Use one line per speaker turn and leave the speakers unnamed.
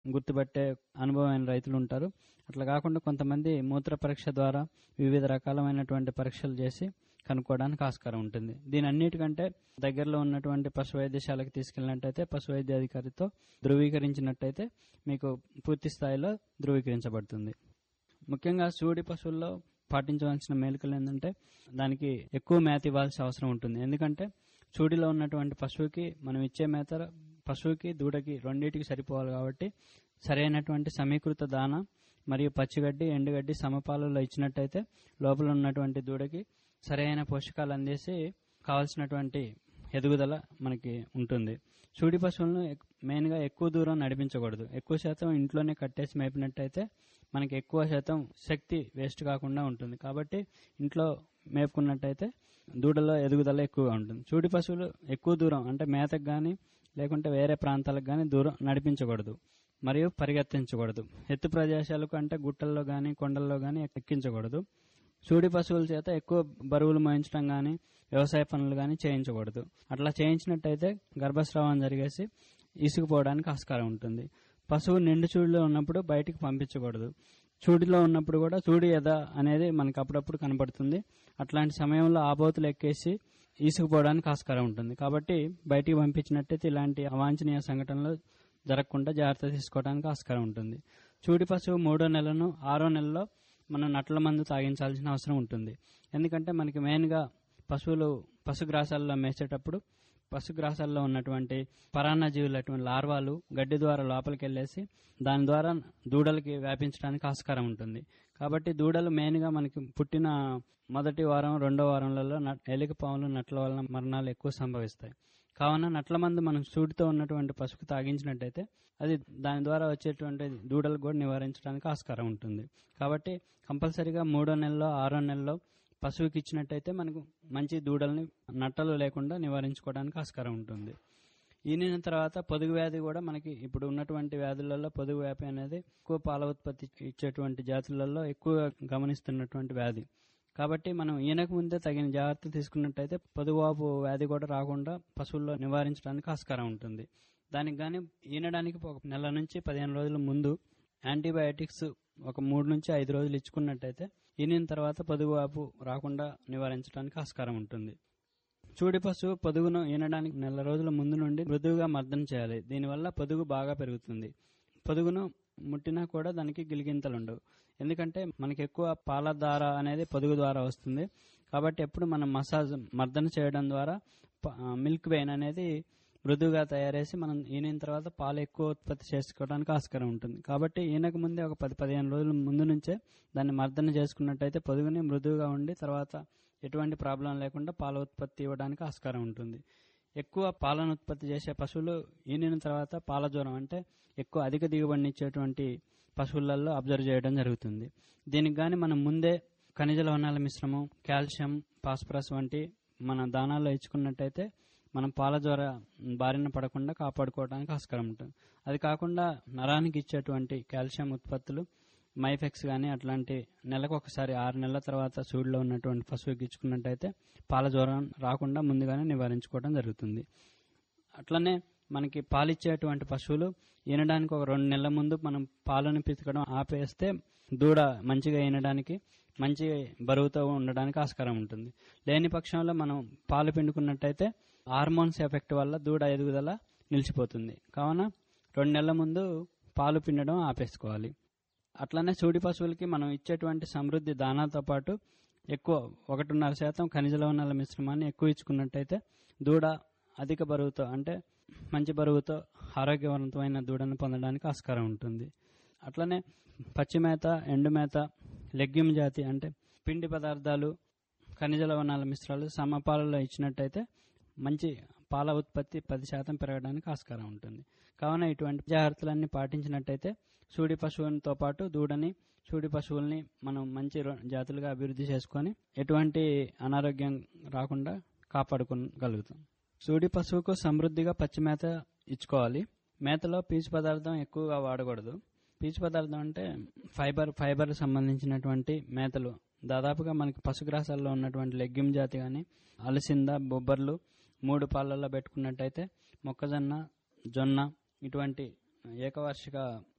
గుర్తుపట్టే అనుభవమైన రైతులు ఉంటారు అట్లా కాకుండా కొంతమంది మూత్ర పరీక్ష ద్వారా వివిధ రకాలమైనటువంటి పరీక్షలు చేసి కనుక్కోవడానికి ఆస్కారం ఉంటుంది దీని అన్నిటికంటే దగ్గరలో ఉన్నటువంటి పశు వైద్యశాలకు తీసుకెళ్ళినట్టయితే పశు వైద్య అధికారితో ధృవీకరించినట్టయితే మీకు పూర్తి స్థాయిలో ధృవీకరించబడుతుంది ముఖ్యంగా సూడి పశువుల్లో పాటించవలసిన మేలుకలు ఏంటంటే దానికి ఎక్కువ మేత ఇవ్వాల్సిన అవసరం ఉంటుంది ఎందుకంటే చూడిలో ఉన్నటువంటి పశువుకి మనం ఇచ్చే మేత పశువుకి దూడకి రెండింటికి సరిపోవాలి కాబట్టి సరైనటువంటి సమీకృత దాన మరియు పచ్చిగడ్డి ఎండుగడ్డి సమపాలలో ఇచ్చినట్టయితే లోపల ఉన్నటువంటి దూడకి సరైన పోషకాలు అందేసి కావాల్సినటువంటి ఎదుగుదల మనకి ఉంటుంది చూడి పశువులను ఎక్- మెయిన్గా ఎక్కువ దూరం నడిపించకూడదు ఎక్కువ శాతం ఇంట్లోనే కట్టేసి మేపినట్టయితే మనకి ఎక్కువ శాతం శక్తి వేస్ట్ కాకుండా ఉంటుంది కాబట్టి ఇంట్లో మేపుకున్నట్టయితే దూడలో ఎదుగుదల ఎక్కువగా ఉంటుంది చూడి పశువులు ఎక్కువ దూరం అంటే మేతకు కానీ లేకుంటే వేరే ప్రాంతాలకు కానీ దూరం నడిపించకూడదు మరియు పరిగెత్తించకూడదు ఎత్తు ప్రదేశాలకు అంటే గుట్టల్లో కానీ కొండల్లో కానీ ఎక్కించకూడదు చూడి పశువుల చేత ఎక్కువ బరువులు మోయించడం గాని వ్యవసాయ పనులు గాని చేయించకూడదు అట్లా చేయించినట్టయితే గర్భస్రావం జరిగేసి ఇసుకుపోవడానికి ఆస్కారం ఉంటుంది పశువు నిండు చూడిలో ఉన్నప్పుడు బయటికి పంపించకూడదు చూడిలో ఉన్నప్పుడు కూడా చూడి ఎద అనేది మనకు అప్పుడప్పుడు కనబడుతుంది అట్లాంటి సమయంలో ఆబోతులు ఎక్కేసి ఈసుకుపోవడానికి ఆస్కారం ఉంటుంది కాబట్టి బయటికి పంపించినట్టయితే ఇలాంటి అవాంఛనీయ సంఘటనలు జరగకుండా జాగ్రత్త తీసుకోవడానికి ఆస్కారం ఉంటుంది చూడి పశువు మూడో నెలను ఆరో నెలలో మనం నట్ల మందు తాగించాల్సిన అవసరం ఉంటుంది ఎందుకంటే మనకి మెయిన్గా పశువులు పశుగ్రాసాల్లో మేసేటప్పుడు పశుగ్రాసాల్లో ఉన్నటువంటి పరాన్నజీవులు అటువంటి లార్వాలు గడ్డి ద్వారా లోపలికి వెళ్ళేసి దాని ద్వారా దూడలకి వ్యాపించడానికి ఆస్కారం ఉంటుంది కాబట్టి దూడలు మెయిన్గా మనకి పుట్టిన మొదటి వారం రెండో వారంలలో నట్- ఎలిక పాములు నట్ల వలన మరణాలు ఎక్కువ సంభవిస్తాయి కావున నట్ల మందు మనం సూటితో ఉన్నటువంటి పశువుకు తాగించినట్టయితే అది దాని ద్వారా వచ్చేటువంటి దూడలకు కూడా నివారించడానికి ఆస్కారం ఉంటుంది కాబట్టి కంపల్సరీగా మూడో నెలలో ఆరో నెలలో పశువుకి ఇచ్చినట్టయితే మనకు మంచి దూడల్ని నట్టలు లేకుండా నివారించుకోవడానికి ఆస్కారం ఉంటుంది ఈనిన తర్వాత పొదుగు వ్యాధి కూడా మనకి ఇప్పుడు ఉన్నటువంటి వ్యాధులలో పొదుగు వ్యాధి అనేది ఎక్కువ పాల ఉత్పత్తి ఇచ్చేటువంటి జాతులలో ఎక్కువ గమనిస్తున్నటువంటి వ్యాధి కాబట్టి మనం ఈనక ముందే తగిన జాగ్రత్త తీసుకున్నట్టయితే పొదుగువాపు వ్యాధి కూడా రాకుండా పశువుల్లో నివారించడానికి ఆస్కారం ఉంటుంది దానికి గాని ఈనడానికి ఒక నెల నుంచి పదిహేను రోజుల ముందు యాంటీబయాటిక్స్ ఒక మూడు నుంచి ఐదు రోజులు ఇచ్చుకున్నట్టయితే ఈనిన తర్వాత పొదుగువాపు రాకుండా నివారించడానికి ఆస్కారం ఉంటుంది చూడి పశువు పొదుగును ఈనడానికి నెల రోజుల ముందు నుండి మృదువుగా మర్దన చేయాలి దీనివల్ల పొదుగు బాగా పెరుగుతుంది పొదుగును ముట్టినా కూడా దానికి గిలిగింతలు ఉండవు ఎందుకంటే మనకి ఎక్కువ పాల దార అనేది పొదుగు ద్వారా వస్తుంది కాబట్టి ఎప్పుడు మనం మసాజ్ మర్దన చేయడం ద్వారా ప- ఆ, మిల్క్ వెయిన్ అనేది మృదువుగా తయారేసి మనం ఈనిన తర్వాత పాలు ఎక్కువ ఉత్పత్తి చేసుకోవడానికి ఆస్కారం ఉంటుంది కాబట్టి ఈనక ముందే ఒక పది పదిహేను రోజుల ముందు నుంచే దాన్ని మర్దన చేసుకున్నట్టయితే పొదుగుని మృదువుగా ఉండి తర్వాత ఎటువంటి ప్రాబ్లం లేకుండా పాల ఉత్పత్తి ఇవ్వడానికి ఆస్కారం ఉంటుంది ఎక్కువ పాలను ఉత్పత్తి చేసే పశువులు ఈనిన తర్వాత పాల జ్వరం అంటే ఎక్కువ అధిక దిగుబడినిచ్చేటువంటి పశువులలో అబ్జర్వ్ చేయడం జరుగుతుంది దీనికి గాని మనం ముందే ఖనిజ లవణాల మిశ్రమం కాల్షియం ఫాస్ఫరస్ వంటి మన దానాల్లో ఇచ్చుకున్నట్టయితే మనం పాల జ్వర బారిన పడకుండా కాపాడుకోవడానికి ఆస్కారం ఉంటుంది అది కాకుండా నరానికి ఇచ్చేటువంటి కాల్షియం ఉత్పత్తులు మైఫెక్స్ కానీ అట్లాంటి నెలకు ఒకసారి ఆరు నెలల తర్వాత సూడిలో ఉన్నటువంటి పశువుకి ఇచ్చుకున్నట్టయితే పాల జ్వరం రాకుండా ముందుగానే నివారించుకోవడం జరుగుతుంది అట్లనే మనకి పాలిచ్చేటువంటి పశువులు ఈనడానికి ఒక రెండు నెలల ముందు మనం పాలను పితకడం ఆపేస్తే దూడ మంచిగా ఈనడానికి మంచి బరువుతో ఉండడానికి ఆస్కారం ఉంటుంది లేని పక్షంలో మనం పాలు పిండుకున్నట్టయితే హార్మోన్స్ ఎఫెక్ట్ వల్ల దూడ ఎదుగుదల నిలిచిపోతుంది కావున రెండు నెలల ముందు పాలు పిండడం ఆపేసుకోవాలి అట్లనే సూడి పశువులకి మనం ఇచ్చేటువంటి సమృద్ధి దానాతో పాటు ఎక్కువ ఒకటిన్నర శాతం ఖనిజ లవణాల మిశ్రమాన్ని ఎక్కువ ఇచ్చుకున్నట్టయితే దూడ అధిక బరువుతో అంటే మంచి బరువుతో ఆరోగ్యవంతమైన దూడను పొందడానికి ఆస్కారం ఉంటుంది అట్లనే పచ్చి మేత ఎండు మేత లెగ్యూమ్ జాతి అంటే పిండి పదార్థాలు ఖనిజ లవణాల మిశ్రాలు సమపాలలో ఇచ్చినట్టయితే మంచి పాల ఉత్పత్తి పది శాతం పెరగడానికి ఆస్కారం ఉంటుంది కావున ఇటువంటి జాగ్రత్తలన్నీ పాటించినట్టయితే సూడి పశువులతో పాటు దూడని సూడి పశువుల్ని మనం మంచి రొ- జాతులుగా అభివృద్ధి చేసుకొని ఎటువంటి అనారోగ్యం రాకుండా కాపాడుకోగలుగుతాం సూడి పశువుకు సమృద్ధిగా పచ్చి మేత ఇచ్చుకోవాలి మేతలో పీచు పదార్థం ఎక్కువగా వాడకూడదు పీచు పదార్థం అంటే ఫైబర్ ఫైబర్ సంబంధించినటువంటి మేతలు దాదాపుగా మనకి పశుగ్రాసాల్లో ఉన్నటువంటి లెగ్యూమ్ జాతి కానీ అలసింద బొబ్బర్లు మూడు పాలల్లో పెట్టుకున్నట్టయితే మొక్కజొన్న జొన్న ఇటువంటి ఏకవార్షిక